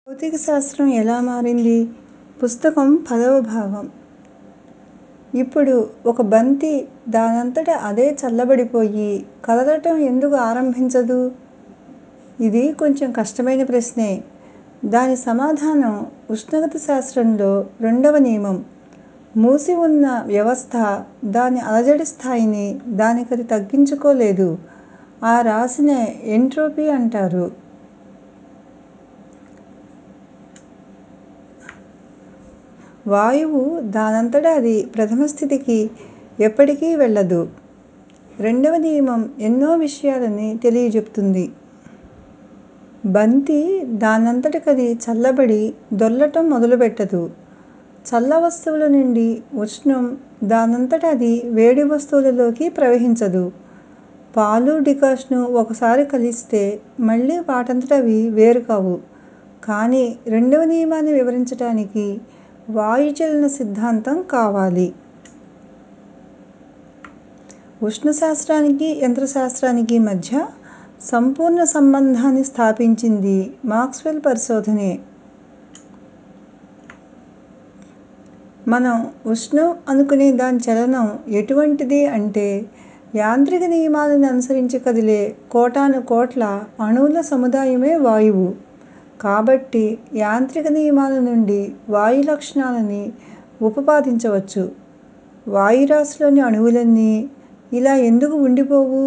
భౌతిక శాస్త్రం ఎలా మారింది పుస్తకం పదవ భాగం ఇప్పుడు ఒక బంతి దానంతట అదే చల్లబడిపోయి కదలటం ఎందుకు ఆరంభించదు? ఇది కొంచెం కష్టమైన ప్రశ్నే. దాని సమాధానం ఉష్ణగత శాస్త్రంలో రెండవ నియమం. మూసి ఉన్న వ్యవస్థ దాని అలజడి స్థాయిని దానికది తగ్గించుకోలేదు. ఆ రాశినే ఎంట్రోపీ అంటారు. వాయువు దానంతట అది ప్రథమ స్థితికి ఎప్పటికీ వెళ్ళదు. రెండవ నియమం ఎన్నో విషయాలని తెలియజెప్తుంది. బంతి దానంతటకది చల్లబడి దొర్లటం మొదలుపెట్టదు. చల్ల వస్తువుల నుండి ఉష్ణం దానంతట అది వేడి వస్తువులలోకి ప్రవహించదు. పాలు, డికాషను ఒకసారి కలిస్తే మళ్ళీ వాటంతట అవి వేరుకావు. కానీ రెండవ నియమాన్ని వివరించటానికి వాయుచలన సిద్ధాంతం కావాలి. ఉష్ణశాస్త్రానికి, యంత్రశాస్త్రానికి మధ్య సంపూర్ణ సంబంధాన్ని స్థాపించింది మాక్స్వెల్ పరిశోధనే. మనం ఉష్ణం అనుకునే దాని చలనం ఎటువంటిది అంటే యాంత్రిక నియమాలని అనుసరించి కదిలే కోటానుకోట్ల అణువుల సముదాయమే వాయువు. కాబట్టి యాంత్రిక నియమాల నుండి వాయు లక్షణాలని ఉపపాదించవచ్చు. వాయురాశిలోని అణువులన్నీ ఇలా ఎందుకు ఉండిపోవు?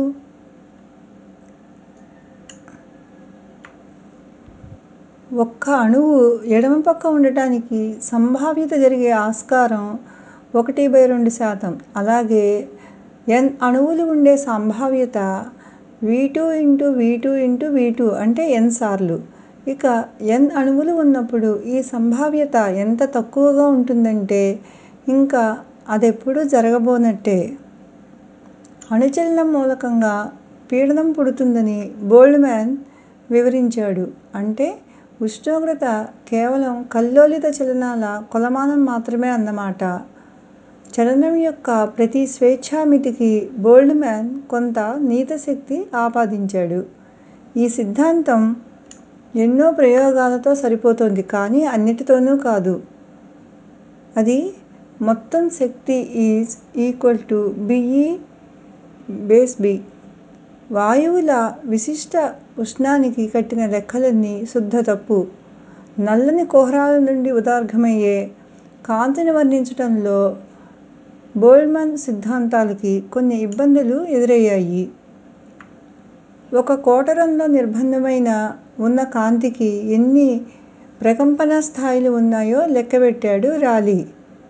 ఒక్క అణువు ఎడమ పక్క ఉండటానికి సంభావ్యత జరిగే ఆస్కారం ఒకటి బై రెండు శాతం. అలాగే ఎన్ అణువులు ఉండే సంభావ్యత వీటూ ఇంటూ వీటూ ఇంటూ వీటూ అంటే ఎన్ సార్లు. ఇక ఎన్ అణువులు ఉన్నప్పుడు ఈ సంభావ్యత ఎంత తక్కువగా ఉంటుందంటే ఇంక అదెప్పుడూ జరగబోనట్టే. అణుచలనం మూలకంగా పీడనం పుడుతుందని బోల్ట్జ్మాన్ వివరించాడు. అంటే ఉష్ణోగ్రత కేవలం కల్లోలిత చలనాల కొలమానం మాత్రమే అన్నమాట. చలనం యొక్క ప్రతి స్వేచ్ఛామితికి బోల్ట్జ్మాన్ కొంత నియత శక్తి ఆపాదించాడు. ఈ సిద్ధాంతం ఎన్నో ప్రయోగాలతో సరిపోతోంది కానీ అన్నిటితోనూ కాదు. అది మొత్తం శక్తి is equal to B E base B. వాయువుల విశిష్ట ఉష్ణానికి కట్టిన లెక్కలన్నీ శుద్ధ తప్పు. నల్లని కుహరాల నుండి ఉద్గారమయ్యే కాంతిని వర్ణించటంలో బోల్ట్జ్మాన్ సిద్ధాంతాలకి కొన్ని ఇబ్బందులు ఎదురయ్యాయి. ఒక కోటరంలో నిర్బంధమై ఉన్న కాంతికి ఎన్ని ప్రకంపన స్థాయిలు ఉన్నాయో లెక్కపెట్టాడు రాలీ.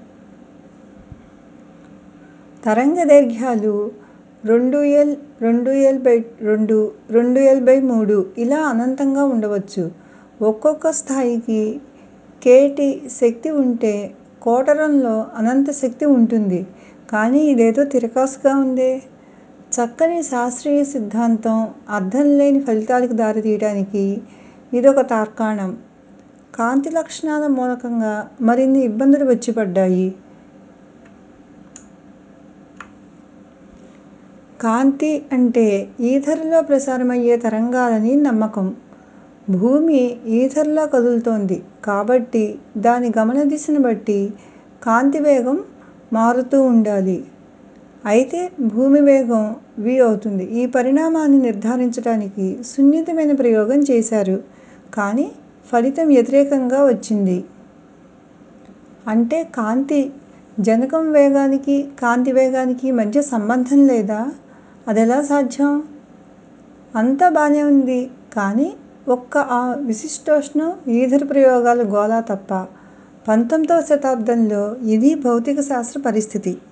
తరంగదైర్ఘ్యాలు రెండు ఎల్, రెండు ఎల్ బై రెండు, రెండు ఎల్ బై మూడు ఇలా అనంతంగా ఉండవచ్చు. ఒక్కొక్క స్థాయికి కె.టి శక్తి ఉంటే కోటరంలో అనంత శక్తి ఉంటుంది. కానీ ఇదేదో తిరకాసుగా ఉందే. చక్కని శాస్త్రీయ సిద్ధాంతం అర్థంలేని ఫలితాలకి దారితీయటానికి ఇదొక తార్కాణం. కాంతి లక్షణాల మూలకంగా మరిన్ని ఇబ్బందులు వచ్చిపడ్డాయి. కాంతి అంటే ఈథర్ లో ప్రసారమయ్యే తరంగాలని నమ్మకం. భూమి ఈథర్ లో కదులుతోంది కాబట్టి దాని గమన దిశని బట్టి కాంతి వేగం మారుతూ ఉండాలి. అయితే భూమి వేగం వి అవుతుంది. ఈ పరిణామాన్ని నిర్ధారించటానికి సున్నితమైన ప్రయోగం చేశారు. కానీ ఫలితం వ్యతిరేకంగా వచ్చింది. అంటే కాంతి జనకం వేగానికి, కాంతి వేగానికి మధ్య సంబంధం లేదా? అదెలా సాధ్యం? అంతా బానే ఉంది కానీ ఒక్క ఆ విశిష్టోష్ణం, ఈథర్ ప్రయోగాల గోల తప్ప. పంతొమ్మిదివ శతాబ్దంలో ఇదీ భౌతిక శాస్త్ర పరిస్థితి.